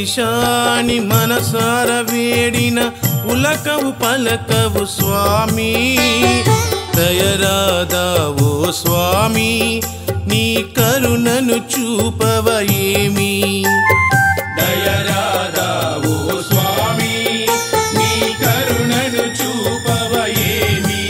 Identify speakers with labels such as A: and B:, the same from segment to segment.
A: శబరీషాని మనసార వేడిన పులకవు పలకవు స్వామి దయరాదావో స్వామి నీ కరుణను చూపవ ఏమి దయరాదావో స్వామి నీ కరుణను చూపవ ఏమి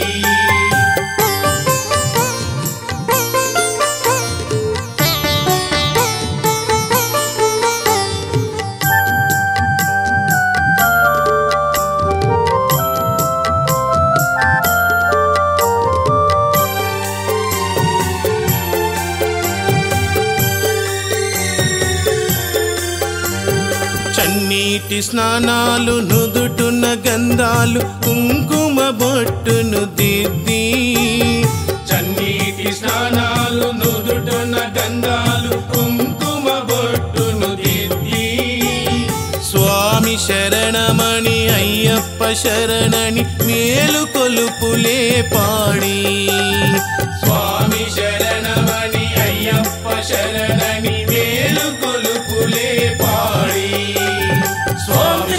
A: చన్నీటి స్నానాలు నుదుటున గంధాలు కుంకుమ బొట్టును దిద్ది చన్నీటి స్నానాలు నుదుటున గంధాలు కుంకుమ బొట్టును దిద్ది స్వామి శరణమణి అయ్యప్ప శరణని మేలు కొలుపులే పాడి స్వామి శరణమణి అయ్యప్ప శరణని మేలు కొలుపులే పాడి స్వామి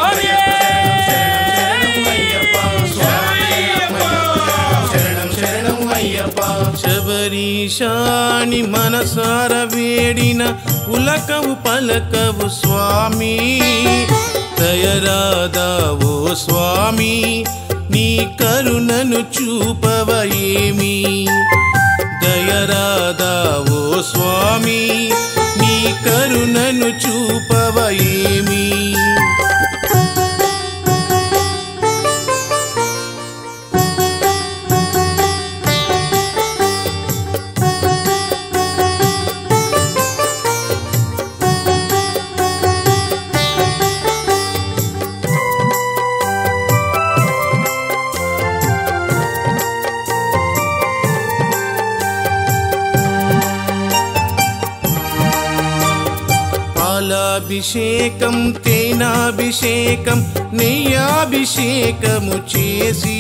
A: శరణం శరణం అయ్యప్ప శబరీషాని మనసార వేడిన పులకవు పలకవు స్వామి దయరాదావో స్వామి నీ కరుణను చూపవ ఏమి దయరాదావో స్వామి నీ కరుణను చూపవ ఏమి పాలాభిషేకం తేనాభిషేకం నెయ్యాభిషేకము చేసి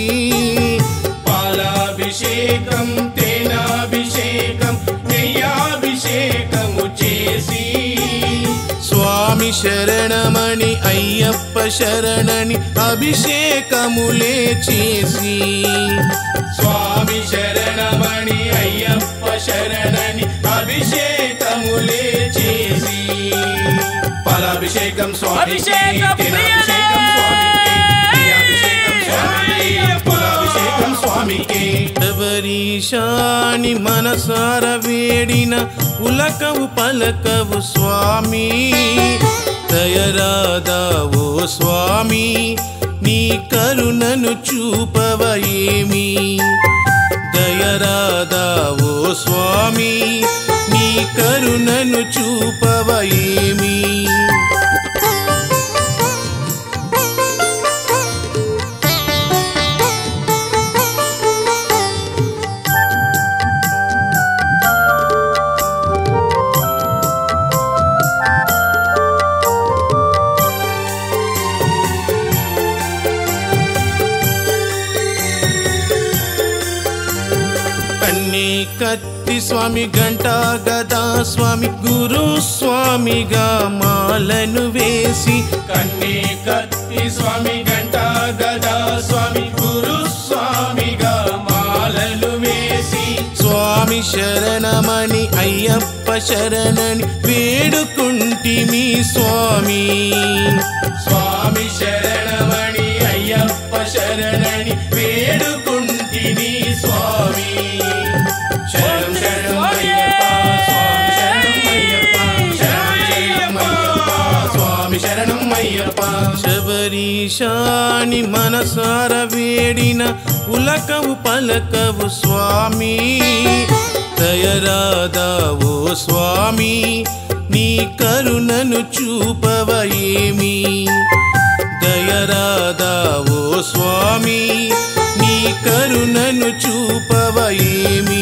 A: పాలాభిషేకం తేనాభిషేకం నెయ్యాభిషేకము చేసి స్వామి శరణమణి అయ్యప్ప శరణని అభిషేకములే చేసి స్వామి శరణమణి అయ్యప్ప శరణని అభిషేకములే చేసి పాలాభిషేకం స్వామి
B: అభిషేకం
A: స్వామికి శబరీషాని మనసార వేడిన పులకవు పలకవు స్వామి దయరాదావో స్వామి నీ కరుణను చూపవ ఏమి దయరాదావో స్వామి నీ కరుణను చూపవ ఏమి కన్నీ కత్తి స్వామి గంటా గదా స్వామి గురు స్వామిగా మాలను వేసి కన్నీ కత్తి స్వామి గంటా గదా స్వామి గురు స్వామిగా మాలను వేసి స్వామి శరణమని అయ్యప్ప శరణని వేడుకుంటిమి స్వామి స్వామి శరణమని అయ్యప్ప శరణని వేడుకుంటిని స్వామి శరణం శరణం అయ్యప్ప స్వామి శరణం అయ్యప్ప శబరీషాని మనసార వేడిన పులకవు పలకవు స్వామి దయరాదావో స్వామి నీ కరుణను చూపవ ఏమి దయరాదావో స్వామి నీ కరుణను చూపవ ఏమి